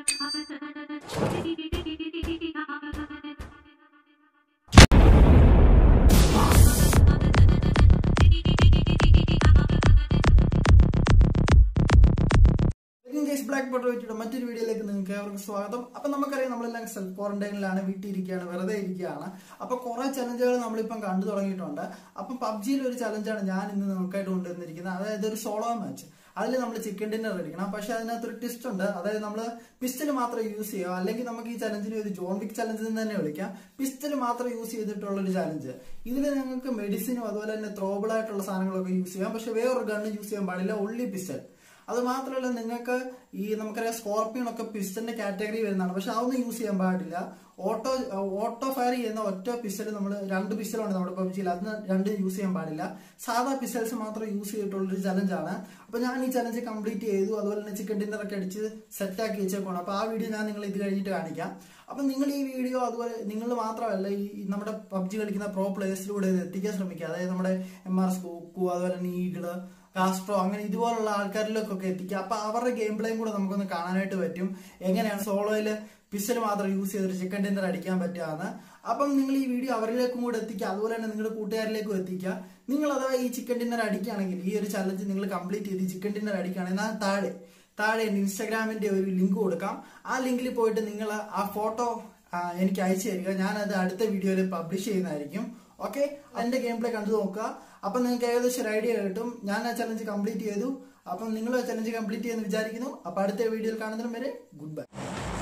guys black butter വെച്ചിട്ട് മറ്റൊരു വീഡിയോയിലേക്ക് നിങ്ങൾക്ക് ഏവർക്കും സ്വാഗതം അപ്പൊ നമുക്കറിയാം നമ്മളെല്ലാം സെൽഫ് ക്വാറന്റൈനിലാണ് വീട്ടിൽ ഇരിക്കുകയാണ് വെറുതെ ഇരിക്കുകയാണ് അപ്പൊ കുറെ ചലഞ്ചുകൾ നമ്മളിപ്പം കണ്ടു തുടങ്ങിയിട്ടുണ്ട് അപ്പം പബ്ജിയിൽ ഒരു ചലഞ്ചാണ് ഞാൻ ഇന്ന് നമുക്കായിട്ട് കൊണ്ടുവന്നിരിക്കുന്നത് അതായത് ഒരു സോളോ മാച്ച് അതിൽ നമ്മൾ ചിക്കൻ ഡിന്നർ അടിക്കണം പക്ഷെ അതിനകത്തൊരു ട്വിസ്റ്റ് ഉണ്ട് അതായത് നമ്മൾ പിസ്റ്റൽ മാത്രം യൂസ് ചെയ്യുക അല്ലെങ്കിൽ നമുക്ക് ഈ ചലഞ്ചിനെ ഒരു ജോൺ വിക് ചലഞ്ച് എന്ന് തന്നെ വിളിക്കാം പിസ്റ്റൽ മാത്രം യൂസ് ചെയ്തിട്ടുള്ള ഒരു ചലഞ്ച് ഇതിൽ നിങ്ങൾക്ക് മെഡിസിനും അതുപോലെ തന്നെ ത്രോബിൾ ആയിട്ടുള്ള സാധനങ്ങളൊക്കെ യൂസ് ചെയ്യാം പക്ഷെ വേറൊരു ഗണ്ണ് യൂസ് ചെയ്യാൻ പാടില്ല ഒള്ളി പിസ്റ്റൽ അത് മാത്രമല്ല നിങ്ങൾക്ക് ഈ നമുക്കറിയാം സ്കോർപ്പിയൻ ഒക്കെ പിസ്റ്റന്റെ കാറ്റഗറി വരുന്നതാണ് പക്ഷെ അതൊന്നും യൂസ് ചെയ്യാൻ പാടില്ല ഓട്ടോ ഓട്ടോ ഫയർ ചെയ്യുന്ന ഒറ്റ പിസ്റ്റൽ നമ്മൾ രണ്ട് പിസ്റ്റലാണ് നമ്മുടെ പബ്ജിയിൽ അതിന് രണ്ട് യൂസ് ചെയ്യാൻ പാടില്ല സാധാ പിസ്റ്റൽസ് മാത്രം യൂസ് ചെയ്തിട്ടുള്ള ഒരു ചലഞ്ചാണ് അപ്പൊ ഞാൻ ഈ ചലഞ്ച് കംപ്ലീറ്റ് ചെയ്തു അതുപോലെ തന്നെ ചിക്കൻ ഡിന്നർ ഒക്കെ അടിച്ച് സെറ്റ് ആക്കി വെച്ചേക്കാണ് അപ്പൊ ആ വീഡിയോ ഞാൻ നിങ്ങൾ ഇത് കഴിഞ്ഞിട്ട് കാണിക്കാം അപ്പൊ നിങ്ങൾ ഈ വീഡിയോ അതുപോലെ നിങ്ങൾ മാത്രമല്ല ഈ നമ്മുടെ പബ്ജി കളിക്കുന്ന പ്രോ പ്ലേയേഴ്സിലൂടെ ഇത് എത്തിക്കാൻ ശ്രമിക്കുക അതായത് നമ്മുടെ എം ആർ സ്കോക്കു അതുപോലെ തന്നെ ഈഗിള് കാസ്ട്രോ അങ്ങനെ ഇതുപോലുള്ള ആൾക്കാരിലേക്കൊക്കെ എത്തിക്കുക അപ്പൊ അവരുടെ ഗെയിം പ്ലേയും കൂടെ നമുക്കൊന്ന് കാണാനായിട്ട് പറ്റും എങ്ങനെയാണ് സോളോയില് പിസ്റ്റൽ മാത്രം യൂസ് ചെയ്തിട്ട് ചിക്കൻ ഡിന്നർ അടിക്കാൻ പറ്റുകയെന്ന് അപ്പം നിങ്ങൾ ഈ വീഡിയോ അവരിലേക്കും കൂടെ എത്തിക്കുക അതുപോലെ തന്നെ നിങ്ങളുടെ കൂട്ടുകാരിലേക്കും എത്തിക്കുക നിങ്ങൾ അഥവാ ഈ ചിക്കൻ ഡിന്നർ അടിക്കുകയാണെങ്കിൽ ഈ ഒരു ചലഞ്ച് നിങ്ങൾ കംപ്ലീറ്റ് ചെയ്ത് ചിക്കൻ ഡിന്നർ അടിക്കുകയാണെങ്കിൽ ഞാൻ താഴെ താഴെ ഇൻസ്റ്റാഗ്രാമിന്റെ ഒരു ലിങ്ക് കൊടുക്കാം ആ ലിങ്കിൽ പോയിട്ട് നിങ്ങൾ ആ ഫോട്ടോ എനിക്ക് അയച്ചു തരിക ഞാനത് അടുത്ത വീഡിയോയിൽ പബ്ലിഷ് ചെയ്യുന്നതായിരിക്കും ഓക്കെ എന്റെ ഗെയിം പ്ലേ കണ്ടു നോക്കുക അപ്പം നിങ്ങൾക്ക് ഏകദേശം ഒരു ഐഡിയ കിട്ടും ഞാൻ ആ ചലഞ്ച് കംപ്ലീറ്റ് ചെയ്തു അപ്പം നിങ്ങൾ ചലഞ്ച് കംപ്ലീറ്റ് ചെയ്യുമെന്ന് വിചാരിക്കുന്നു അപ്പം അടുത്ത വീഡിയോയിൽ കാണുന്നതിന് വരെ ഗുഡ് ബൈ